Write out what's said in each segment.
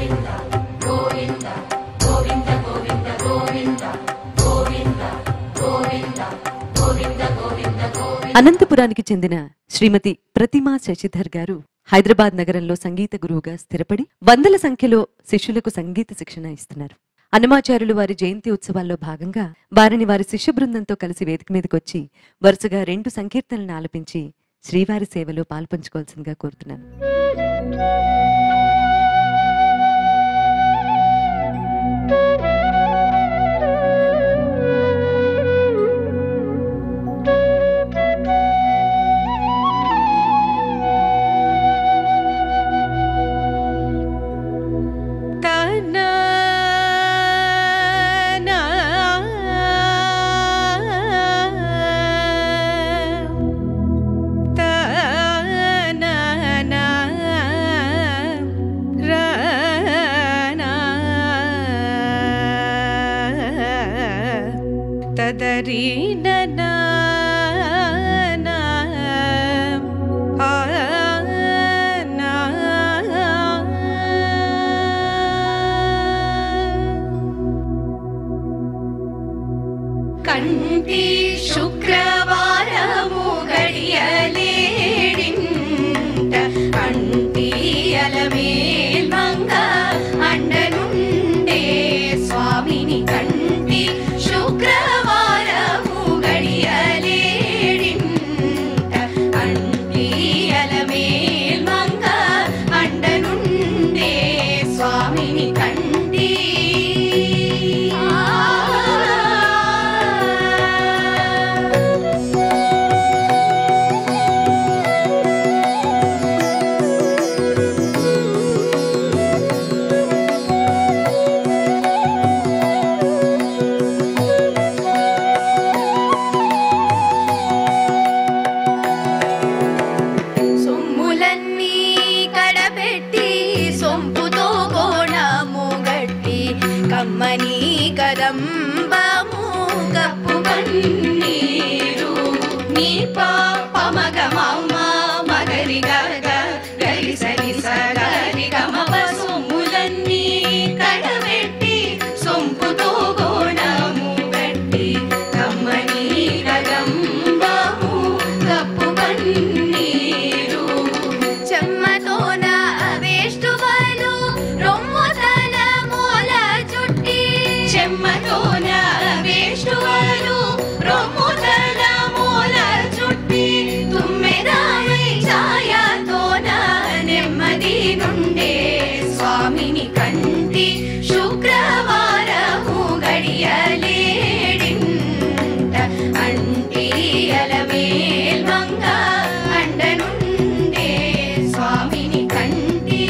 అనంతపురానికి చెందిన శ్రీమతి ప్రతిమా శశిధర్ గారు హైదరాబాద్ నగరంలో సంగీత గురువుగా స్థిరపడి వందల సంఖ్యలో శిష్యులకు సంగీత శిక్షణ ఇస్తున్నారు అన్నమాచార్యులు వారి జయంతి ఉత్సవాల్లో భాగంగా వారిని వారి శిష్య బృందంతో కలిసి వేదిక మీదకొచ్చి వరుసగా రెండు సంకీర్తనలను ఆలపించి శ్రీవారి సేవలో పాల్పంచుకోవాల్సిందిగా కోరుతున్నాను తదరి ననా ఆ నా కంటి శుక్రవారము గడియలేడింట కంటి అలమేల్ మంగ అండనుండే స్వామిని కంటి శుక్రవారము గడియలేడింట కంటి అలమేల్ మంగ అండనుండే స్వామిని కంటి సొమ్ములన్నీ కడబెట్టి సొంపుతో కోణము గట్టి కమ్మని కదంబము కప్పు కన్నీరు నీ పాపమగ మమ్మ మగరి గగ గరి సరి సగరి గమప సొమ్ములన్నీ కడబెట్టి సొంపుతో కోణము గట్టి కమ్మని కదంబము కప్పు కన్నీరు చెమ్మతోన వేష్టువలు రొమ్ముతల మూల చుట్టి చెమ్మతోన వేష్టువలు రొమ్ముతల మూల చుట్టి తుమ్మెదామై ఛాయతోన నెమ్మది నుండే స్వామిని కంటి శుక్రవారము గడియలేడింట అంటి అలమేల్ మంగ అండనుండే స్వామిని కంటి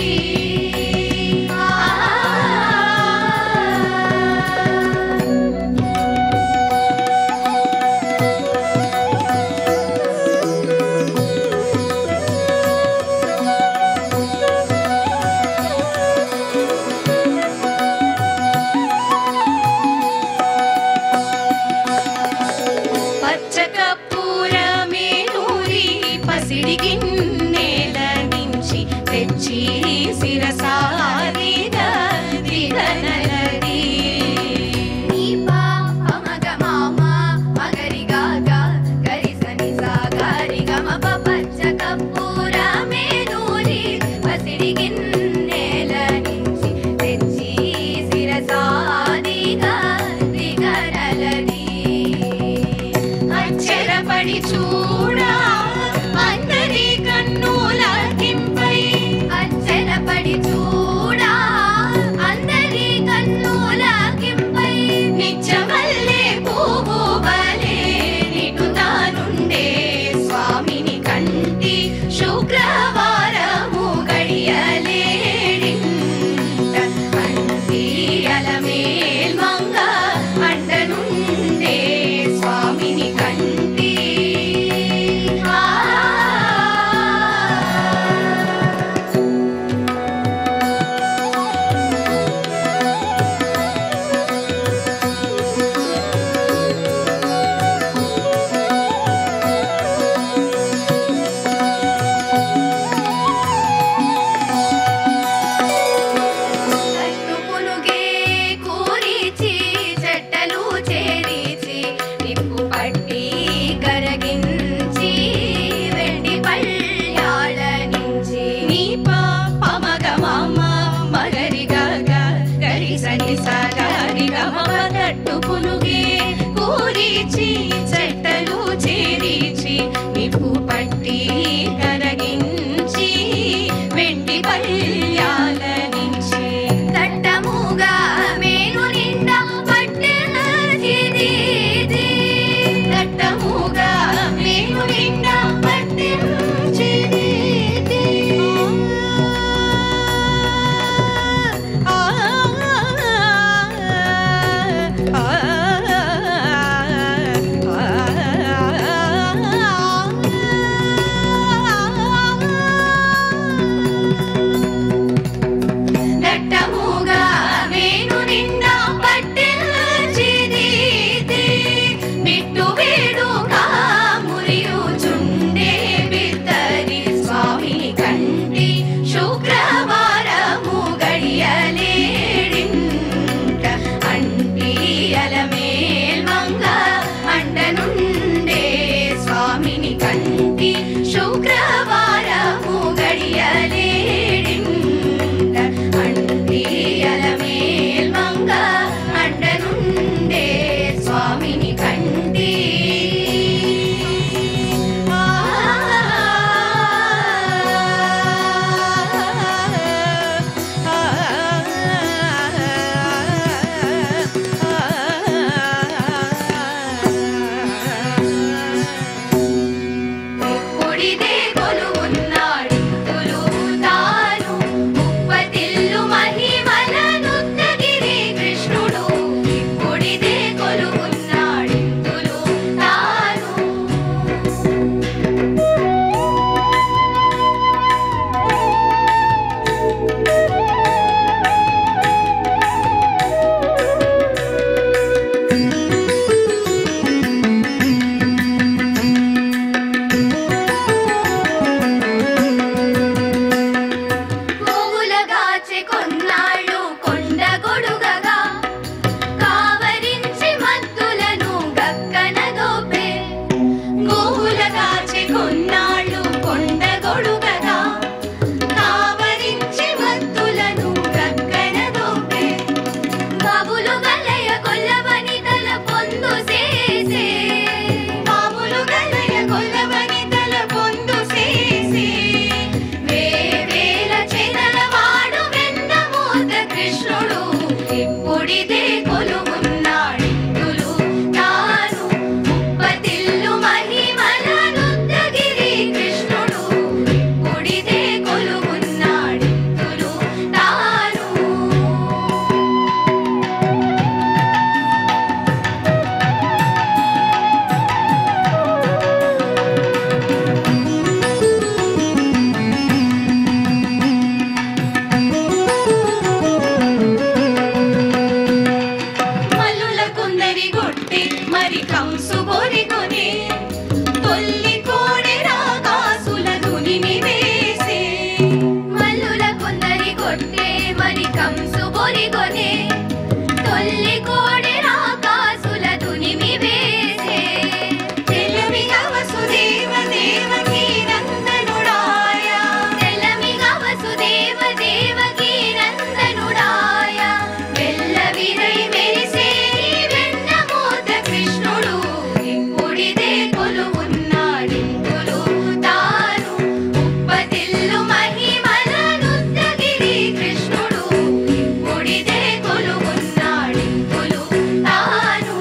కొన్నాళ్ళు కొండ గొడుగగా కావరించి మత్తులను గక్కన దోపే గోవుల దాచి కొన్నాళ్ళు కొండ గొడుగగా కావరించి మత్తులను గక్కన దోపే బాబులు గలయ కొల్లవని తల పొందు చేసే బాబులు గలయ కొల్లవని తల పొందు చేసే వేవేల చెదల వాడు వెన్న మూత కృష్ణుడు ఇప్పుడిదే కొలువున్నాడిందులు తాను ముప్పతిల్లు మహిమల రుద్రగిరి కృష్ణుడు ఇప్పుడిదే కొలువున్నాడిందులు తాను మల్లుల కుందరి గొట్టి మరి కంసు బోరికొని తొల్లి కోడి రాకాసుల దునిని వేసే మల్లుల కుందరి గొట్టే మరి కంసు బోరికొని తొల్లి కోడి రాకాసుల దునిమి వేసే తెల్లమిగా వసుదేవ దేవకీ నందనుడాయ తెల్లమిగా వసుదేవ దేవకీ నందనుడాయ వెల్ల విరై మెరిసే నీ వెన్న మోత కృష్ణుడు ఇప్పుడిదే కొలువున్నాడిందులు తాను ఉప్పతిల్లు మహిమల రుద్రగిరి కృష్ణుడు ఇప్పుడిదే కొలువున్నాడిందులు తాను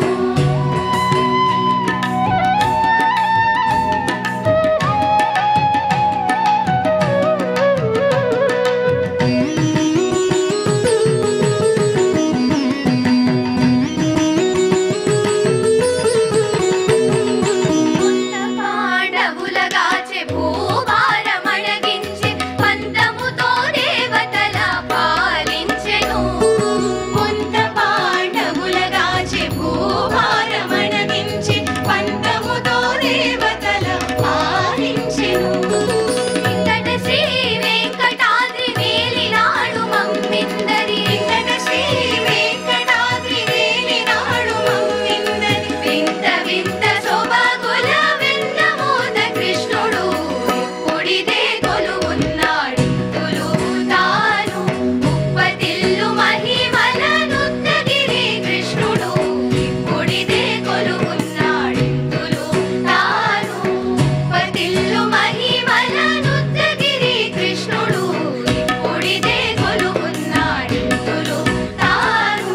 ఉన్న పాండవులగాచె భూభారమణగించి పంతముతో దేవతల పాలించెను ముంత పాండవులగాచె భూభారమణగించి పంతముతో దేవతల పాలించెను ఇంకట శ్రీ వెంకటాద్రి వేలినాడు మమ్మిందరి ఇంకట శ్రీ వెంకటాద్రి వేలినాడు మమ్మిందరి వింత వింత శోభగుల వెన్న మోద కృష్ణుడు ఇప్పుడిదే కొలువున్నాడిందులు తాను ముప్పతిల్లు మహిమల నుత్తగిరి కృష్ణుడు ఇప్పుడిదే కొలువున్నాడిందులు తాను ముప్పతిల్లు మహిమల నుత్తగిరి కృష్ణుడు ఇప్పుడిదే కొలువున్నాడిందులు తాను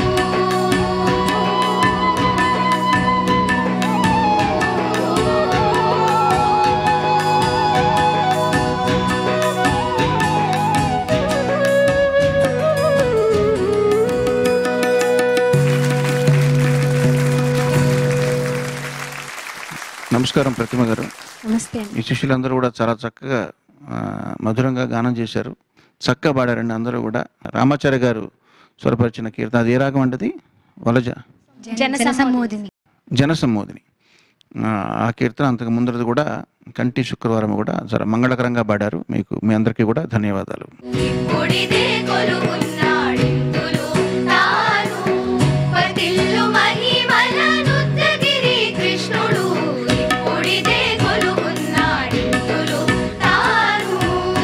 నమస్కారం ప్రతిమ గారు నమస్తే అండి ఈ శిష్యులందరూ కూడా చాలా చక్కగా ఆ, మధురంగా గానం చేశారు చక్కగా పాడారండి అందరూ కూడా రామాచార్య గారు స్వరపరిచిన కీర్తన అది ఏ రాగం అంటది వలజ జన సమ్మోదిని జనసమ్మోదిని ఆ, ఆ కీర్తన అంతకు ముందరది కూడా కంటి శుక్రవారం కూడా చాలా మంగళకరంగా పాడారు మీకు మీ అందరికీ కూడా ధన్యవాదాలు ఇప్పుడిదే కొలువున్నాడిందులు తాను పతిల్లు మహిమల నుత్తగిరి కృష్ణుడు ఇప్పుడిదే కొలువున్నాడిందులు తాను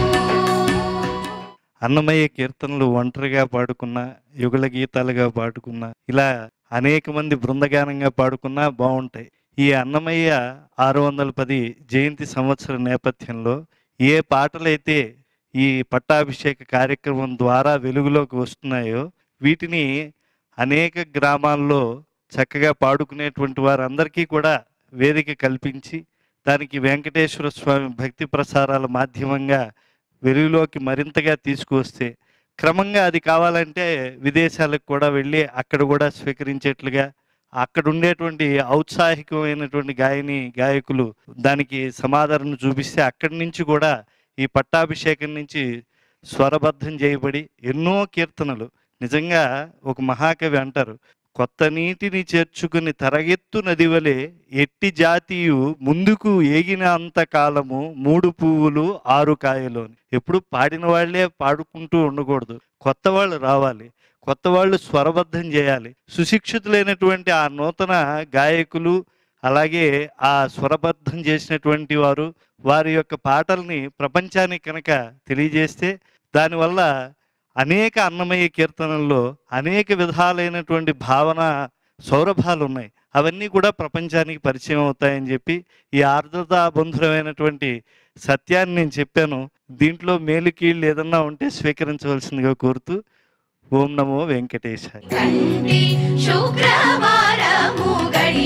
అన్నమయ్య కీర్తనలు ఒంటరిగా పాడుకున్న యుగల గీతాలుగా పాడుకున్న ఇలా అనేక మంది బృందగానంగా పాడుకున్నా బాగుంటాయి ఈ అన్నమయ్య ఆరు వందల పది జయంతి సంవత్సర నేపథ్యంలో ఏ పాటలైతే ఈ పట్టాభిషేక కార్యక్రమం ద్వారా వెలుగులోకి వస్తున్నాయో వీటిని అనేక గ్రామాల్లో చక్కగా పాడుకునేటువంటి వారందరికీ కూడా వేదిక కల్పించి దానికి వెంకటేశ్వర స్వామి భక్తి ప్రసారాల మాధ్యమంగా వెలుగులోకి మరింతగా తీసుకువస్తే క్రమంగా అది కావాలంటే విదేశాలకు కూడా వెళ్ళి అక్కడ కూడా స్వీకరించేట్లుగా అక్కడ ఉండేటువంటి ఔత్సాహికమైనటువంటి గాయని గాయకులు దానికి సమాధానం చూపిస్తే అక్కడి నుంచి కూడా ఈ పట్టాభిషేకం నుంచి స్వరబద్ధం చేయబడి ఎన్నో కీర్తనలు నిజంగా ఒక మహాకవి అంటారు కొత్త నీటిని చేర్చుకుని తరగెత్తు నదివలే ఎట్టి జాతీయు ముందుకు ఏగిన అంత కాలము మూడు పువ్వులు ఆరు కాయలు అని. ఎప్పుడు పాడిన వాళ్ళే పాడుకుంటూ ఉండకూడదు కొత్త వాళ్ళు రావాలి కొత్త వాళ్ళు స్వరబద్ధం చేయాలి సుశిక్షితులైనటువంటి ఆ నూతన గాయకులు అలాగే ఆ స్వరబద్ధం చేసినటువంటి వారు వారి యొక్క పాటల్ని ప్రపంచానికి కనుక తెలియజేస్తే దానివల్ల అనేక అన్నమయ్య కీర్తనల్లో అనేక విధాలైనటువంటి భావన సౌరభాలు ఉన్నాయి అవన్నీ కూడా ప్రపంచానికి పరిచయం అవుతాయని చెప్పి ఈ ఆర్ద్రతా బంధురమైనటువంటి సత్యాన్ని నేను చెప్పాను దీంట్లో మేలు కీళ్ళు ఏదన్నా ఉంటే స్వీకరించవలసిందిగా కోరుతూ ఓం నమో వెంకటేశాయ కంటి శుక్రవారము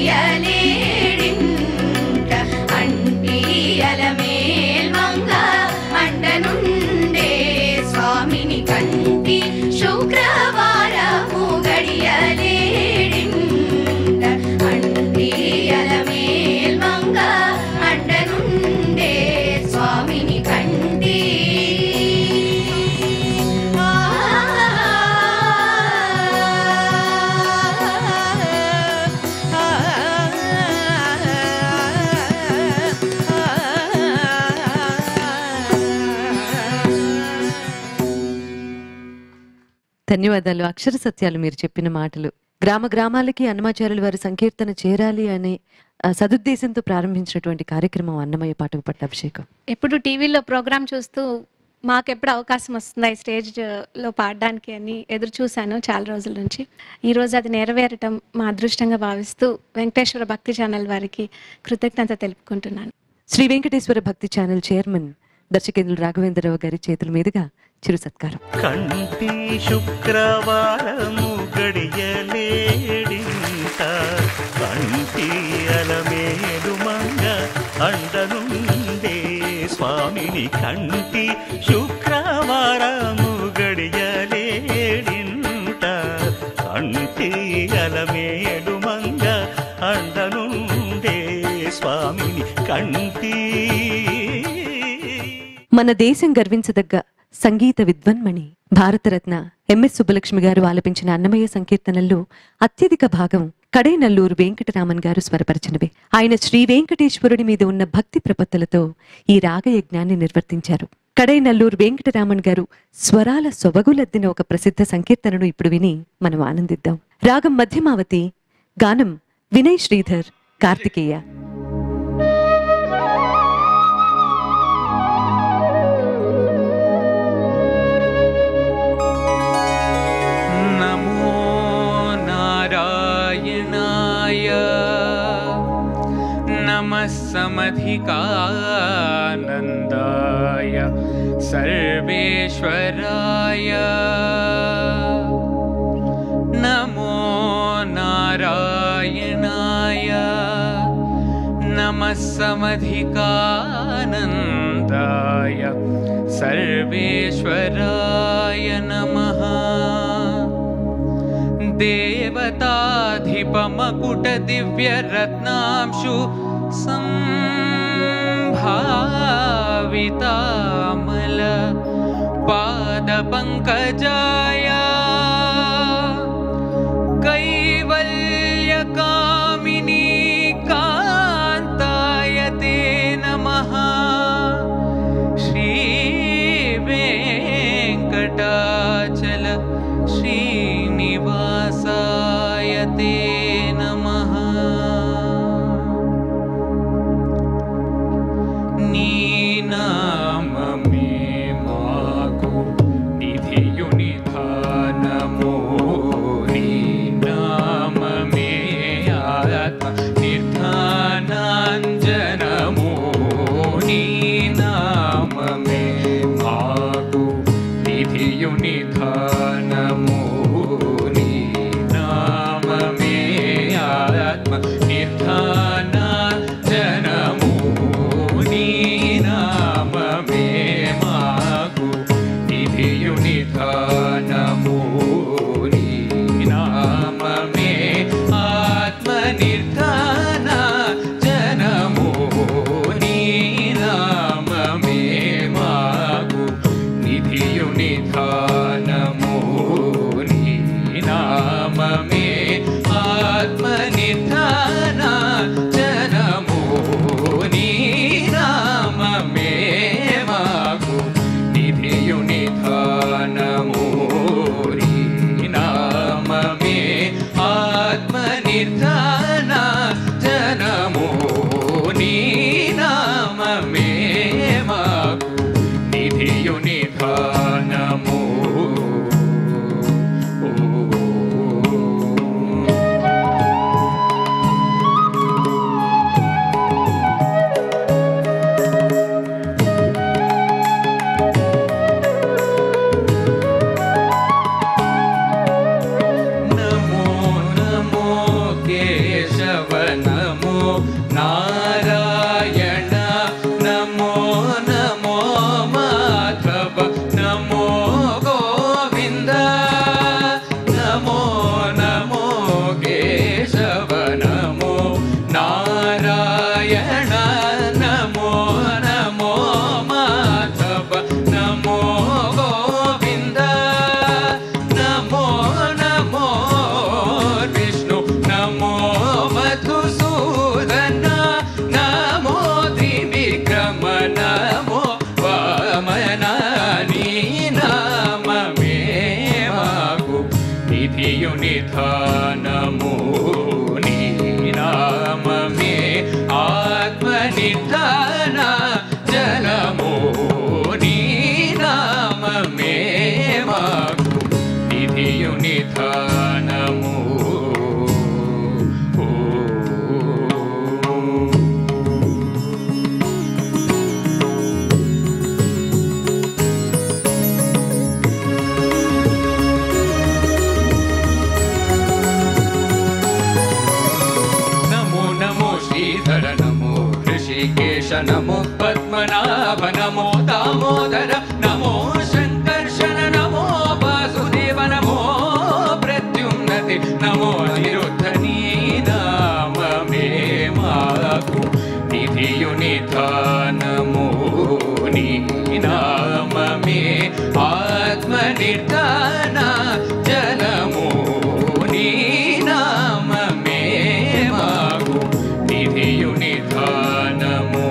గడియలేడింట అంటి అలమేల్మంగ అండనుండే స్వామిని కంటి శుక్రవారము గడియలేడింట అంటి అలమేల్మంగ అండనుండే స్వామిని కంటి ధన్యవాదాలు అక్షర సత్యాలు మీరు చెప్పిన మాటలు గ్రామ గ్రామాలకి అన్నమాచార్యుల వారి సంకీర్తన చేరాలి అనే ఆ, సదుద్దేశంతో ప్రారంభించినటువంటి కార్యక్రమం అన్నమయ్య పాటకు పట్టాభిషేకం ఎప్పుడు టీవీలో ప్రోగ్రామ్ చూస్తూ మాకు ఎప్పుడు అవకాశం వస్తుందా ఈ స్టేజ్లో పాడడానికి అని ఎదురు చూశాను చాలా రోజుల నుంచి ఈ రోజు అది నెరవేరటం మా అదృష్టంగా భావిస్తూ వెంకటేశ్వర భక్తి ఛానల్ వారికి కృతజ్ఞత తెలుపుకుంటున్నాను శ్రీ వెంకటేశ్వర భక్తి ఛానల్ చైర్మన్ దర్శకేంద్రులు రాఘవేంద్రరావు గారి చేతుల మీదుగా చిరు సత్కారం కంటి శుక్రవారము గడియలేడింత కంటి అలమేలు మంగ అండనుండే స్వామిని కంటి శుక్రవారము గడియలేడింత కంటి అలమేలు మంగ అండనుండే స్వామిని కంటి మన దేశం గర్వించదగ్గ సంగీత విద్వన్మణి భారతరత్న ఎంఎస్ సుబ్బలక్ష్మి గారు ఆలపించిన అన్నమయ్య సంకీర్తనల్లో అత్యధిక భాగం కడైనల్లూరు వెంకటరామన్ గారు స్వరపరచినవే ఆయన శ్రీ వెంకటేశ్వరుడి మీద ఉన్న భక్తి ప్రపత్తులతో ఈ రాగయజ్ఞాన్ని నిర్వర్తించారు కడైనల్లూరు వెంకటరామన్ గారు స్వరాల సొబగులద్దిన ఒక ప్రసిద్ధ సంకీర్తనను ఇప్పుడు విని మనం ఆనందిద్దాం రాగం మధ్యమావతి గానం వినయ్ శ్రీధర్ కార్తికేయ नमो नारायणाय नमः समधिकानन्दाय सर्वेश्वराय नमो नारायणाय नमः समधिकानन्दाय सर्वेश्वराय नमः देवताधिपमकुटदिव्यरत्नांशु सम्भावितामल पादपङ्कजाय कैवल्यकामिनी कान्ताय ते नमः श्रीवेङ्कटाचल श्रीनिवासाय ते नमः नीनाममे माकु निधियुनिधानमो नीनाममे आत्म निर्धानाञ्जनमो नीनाममे माकु निधियुनिधानमो नीनाममे నిధియు నిధానము నీ నామమే ఆత్మ నిధాన జలము నీ నామమే మాకు నిధియు నిధానము ఓ నమో నమో శ్రీధర నమో ఋషికేశ నమో పద్మనాభ నమో దామోదర నమో శంకర్షణ నమో వాసుదేవ నమో ప్రత్యున్నతి నమో అనిరుద్ధ నీ నామమే మాకు నిధియు నిధానము నీ నామమే ఆత్మ నిర్ధాన జనము నీ నామమే మాకు నిధియు నిధానము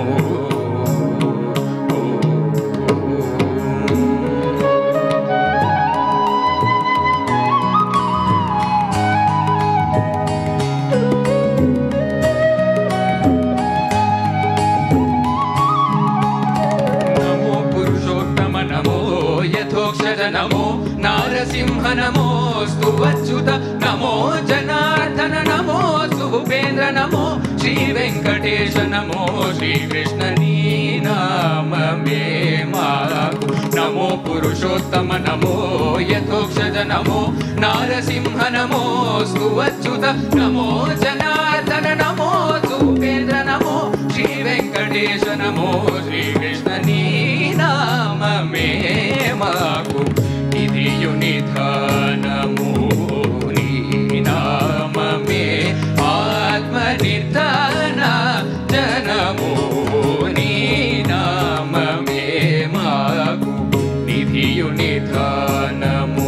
నమో పురుషోత్తమ నమో యథోక్షజ నమో నారసింహ నమో స్తువచ్యుత నమో జనార్దన నమో సుభేంద్ర నమో శ్రీ వెంకటేశ నమో శ్రీకృష్ణ నీ నామమే మాకు నమో పురుషోత్తమ నమో యథోక్షజ నమో నారసింహ నమో స్తువచ్యుత నమో జనార్దన నమో సుభేంద్ర నమో శ్రీ వెంకటేశ నమో శ్రీకృష్ణ నీ నామమే మాకు ఇదియు నిధానము నీ నామమే ఆత్మ నిర్ధాన జనము నీ నామమే మాకు నిధియు నిధానము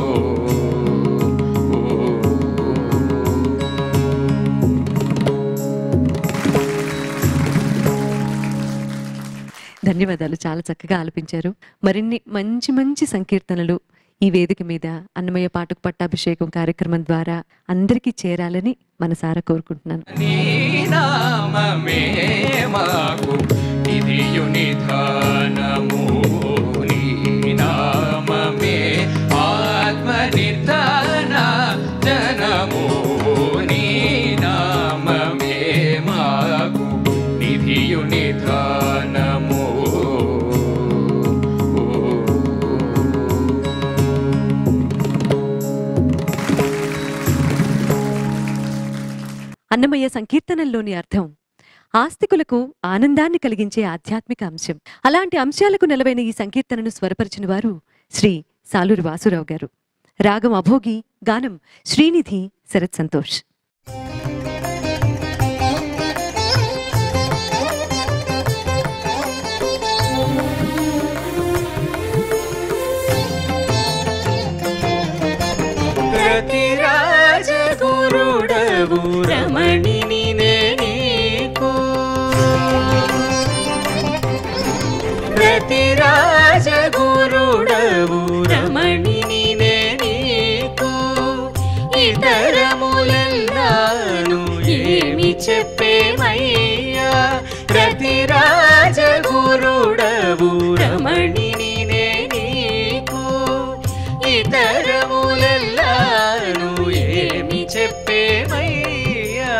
ధన్యవాదాలు చాలా చక్కగా ఆలపించారు మరిన్ని మంచి మంచి సంకీర్తనలు ఈ వేదిక మీద అన్నమయ్య పాటకు పట్టాభిషేకం కార్యక్రమం ద్వారా అందరికీ చేరాలని మనసారా కోరుకుంటున్నాను నీ నామమే మాకు ఇదియు నిధానము నీ నామమే ఆత్మ నిర్ధాన జనము నీ నామమే మాకు నిధియు నిధానము అన్నమయ్య సంకీర్తనల్లోని అర్థం ఆస్తికులకు ఆనందాన్ని కలిగించే ఆధ్యాత్మిక అంశం అలాంటి అంశాలకు నెలవైన ఈ సంకీర్తనను స్వరపరిచిన వారు శ్రీ సాలూరి వాసురావు గారు రాగం అభోగి గానం శ్రీనిధి శరత్ సంతోష్ ప్రతిరాజగురుడవు రమణిని నీకు ప్రతిరాజగురుడవు రమణిని నీకు ఇతరములెల్లాను ఏమి చెప్పేమయ్యా ప్రతిరాజగురుడవు రమణిని నీకు ఇతరములెల్లాను ఏమి చెప్పేమయ్యా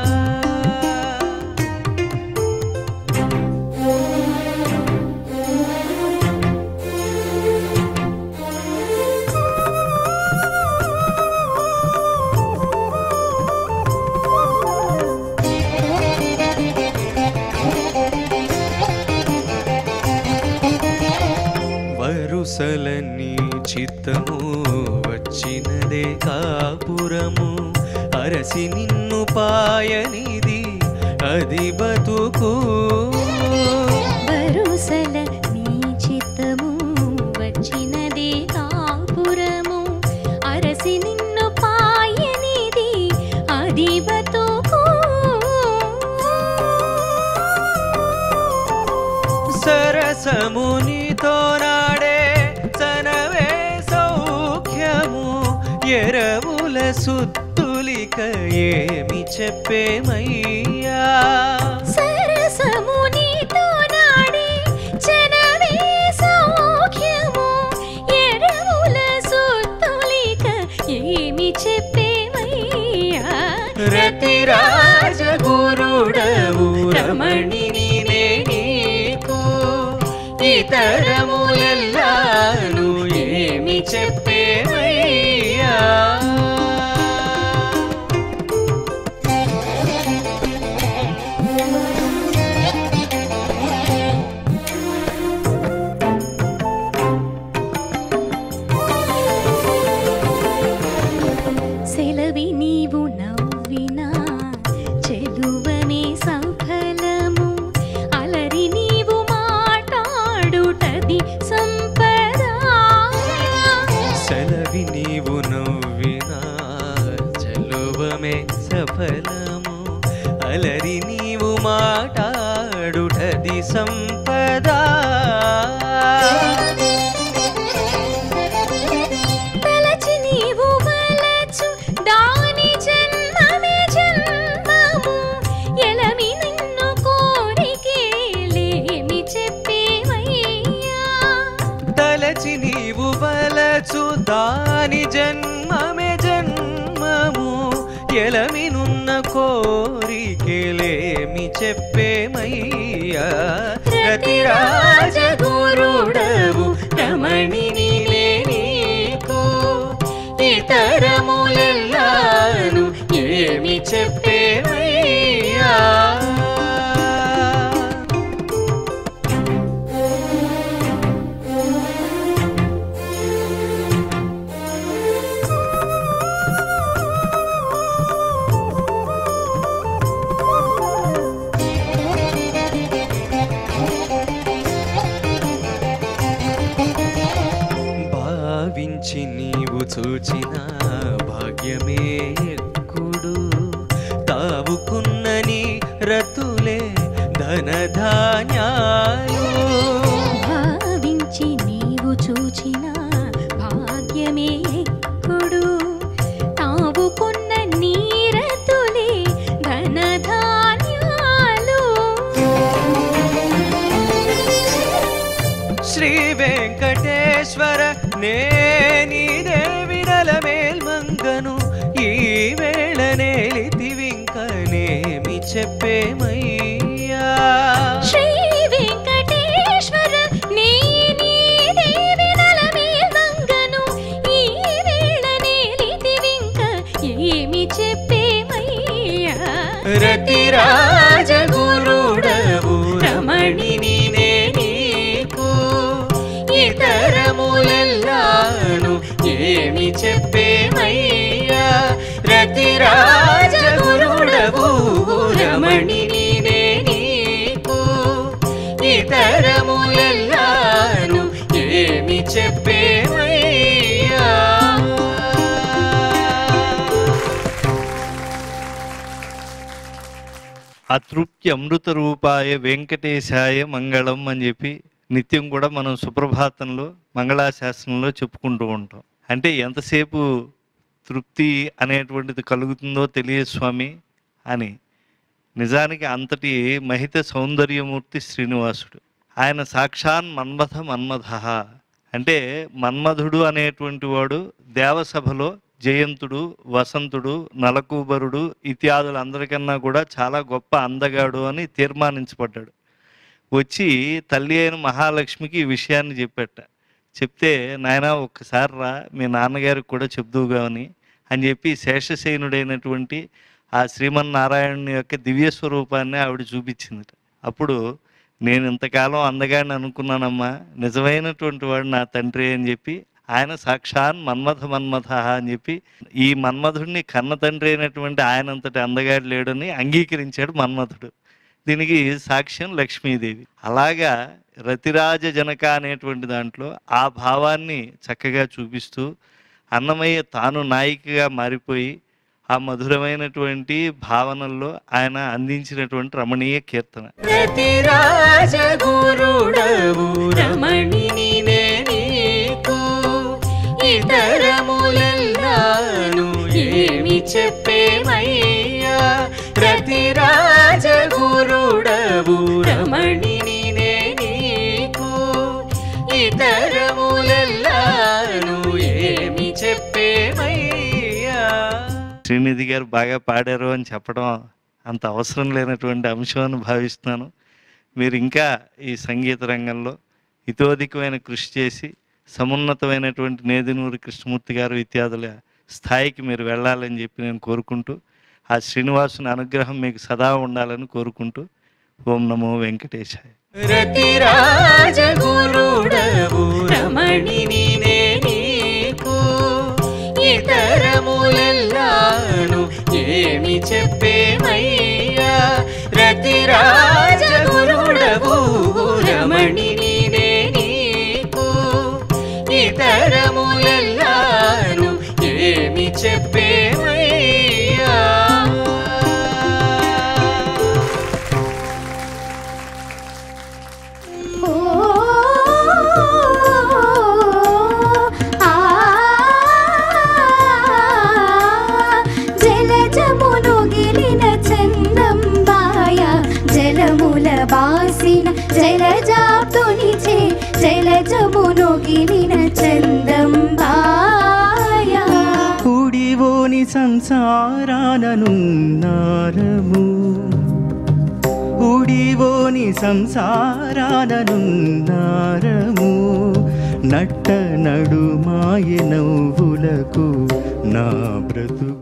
వరుసలన్నీ చిత్తము వచ్చినదే కాపురము అరసి నిన్ను పాయనిది అది బతుకు వరుసల నీ చిత్తము వచ్చినదే కాపురము అరసి నిన్ను పాయనిది అది బతుకు సరసమునితో నాడే చనవే సౌఖ్యము ఎరవుల సుత్తులిక ఏమి చెప్పేమయ్యా సరసమునితో నాడి జనమే సౌఖ్యము ఎరవుల సుత్తులిక ఏమి చెప్పేమయ్యా రతిరాజ గురుడవు రమణిని నీకు ఇతరములెల్లాను ఏమి చెప్పేమయ్యా సెలవి నీవు నవ్వినా చెలువనే సఫలము అలరి నీవు మాట్లాడుటది సంపద సెలవి నీవు నవ్వినా చలువమే సఫలము అలరి నీవు మాటాడుటది సంపదా తలచి నీవు వలచు దాని జన్మమే జన్మము ఎలమి నిన్ను కోరికేలేమి చెప్పేవయ్యా తలచి నీవు వలచు దాని జన్మమే జన్మము ఎలమినున్న కోరికెలేమి చెప్పేమయ్యా రతిరాజ గురుడవు రమణిని నీకు ఇతరములెల్లాను ఏమి చెప్పేమయ్యా భావించి నీవు చూచిన భాగ్యమే ఎక్కుడు తావుకున్నని రతులే ధనధాన్యాలు భావించి నీవు చూచిన భాగ్యమే ఎక్కుడు తావుకున్న నీరతులే ధనధాన్యాలు శ్రీ వెంకటేశ్వర నేని దేవిడల మేల్మంగను ఈ వేళ నేలితివింకనేమి చెప్పేమయ్యా శ్రీ వెంకటేశ్వర నీ నీ దేవి నలమే మంగను ఈ వేళ నేలితివింక ఏమి చెప్పేమయ్యా రతిరాజ గురుడవు రమణిని నీకు ఇతరములెల్లాను ఏమి చెప్పేమయ్యా రతిరాజ గురుడవు రమణిని నీకు ఇతరములెల్లాను ఏమి చెప్పేమయ్యా అతృప్తి అమృత రూపాయ వెంకటేశాయ మంగళం అని చెప్పి నిత్యం కూడా మనం సుప్రభాతంలో మంగళాశాసనంలో చెప్పుకుంటూ ఉంటాం అంటే ఎంతసేపు తృప్తి అనేటువంటిది కలుగుతుందో తెలియదు స్వామి అని నిజానికి అంతటి మహిత సౌందర్యమూర్తి శ్రీనివాసుడు ఆయన సాక్షాన్ మన్మథ మన్మథ అంటే మన్మధుడు అనేటువంటి వాడు దేవసభలో జయంతుడు వసంతుడు నలకూబరుడు ఇత్యాదులు అందరికన్నా కూడా చాలా గొప్ప అందగాడు అని తీర్మానించబడ్డాడు వచ్చి తల్లి అయిన మహాలక్ష్మికి ఈ విషయాన్ని చెప్పాట చెప్తే నాయన ఒక్కసారి రా మీ నాన్నగారికి కూడా చెప్దువుగా అని అని చెప్పి శేషశయనుడైనటువంటి ఆ శ్రీమన్నారాయణుని యొక్క దివ్య స్వరూపాన్ని ఆవిడ చూపించింది అప్పుడు నేను ఇంతకాలం అందగాడిని అనుకున్నానమ్మా నిజమైనటువంటి వాడు నా తండ్రి అని చెప్పి ఆయన సాక్షాన్ మన్మథ మన్మథ అని చెప్పి ఈ మన్మధుడిని కన్న తండ్రి అయినటువంటి ఆయనంతటి అందగాడు లేడని అంగీకరించాడు మన్మథుడు దీనికి సాక్ష్యం లక్ష్మీదేవి అలాగా రతిరాజ జనక అనేటువంటి దాంట్లో ఆ భావాన్ని చక్కగా చూపిస్తూ అన్నమయ్య తాను నాయికగా మారిపోయి ఆ మధురమైనటువంటి భావనల్లో ఆయన అందించినటువంటి రమణీయ కీర్తన రతిరాజ గురుడవు రమణిని నీకు ఇతరములెల్లా చెప్పేమయ్యా రతిరాజ గురుడవు రమణిని నే నీకు ఇతరములెల్లాను ఏమి చెప్పేమయ్యా శ్రీనిధి గారు బాగా పాడారు అని చెప్పడం అంత అవసరం లేనటువంటి అంశం అని భావిస్తున్నాను మీరు ఇంకా ఈ సంగీత రంగంలో ఇతోధికమైన కృషి చేసి సమున్నతమైనటువంటి నేదునూరి కృష్ణమూర్తి గారు ఇత్యాదుల స్థాయికి మీరు వెళ్ళాలని చెప్పి నేను కోరుకుంటూ ఆ శ్రీనివాసుని అనుగ్రహం మీకు సదా ఉండాలని కోరుకుంటూ ఓం నమో వెంకటేశాయ రతిరాజ గురుడవు రమణిని నే నీకు ఇతరములెల్లాను ఏమి చెప్పేమయ్యా రతిరాజ గురుడవు రమణిని నే నీకు ఇతరములెల్లాను ఏమి చెప్పేమయ్యా ఓ ఆ జలజమును గిలిన చందంబాయ జలముల బాసిన జలజాతునిచే జలజమును గిలిన చందంబాయ కుడివోని సంసారాననున్నారము ఉడివోని సంసారాననున్నారము నట్ట నడుమాయ నవ్వులకు నా బ్రతుకు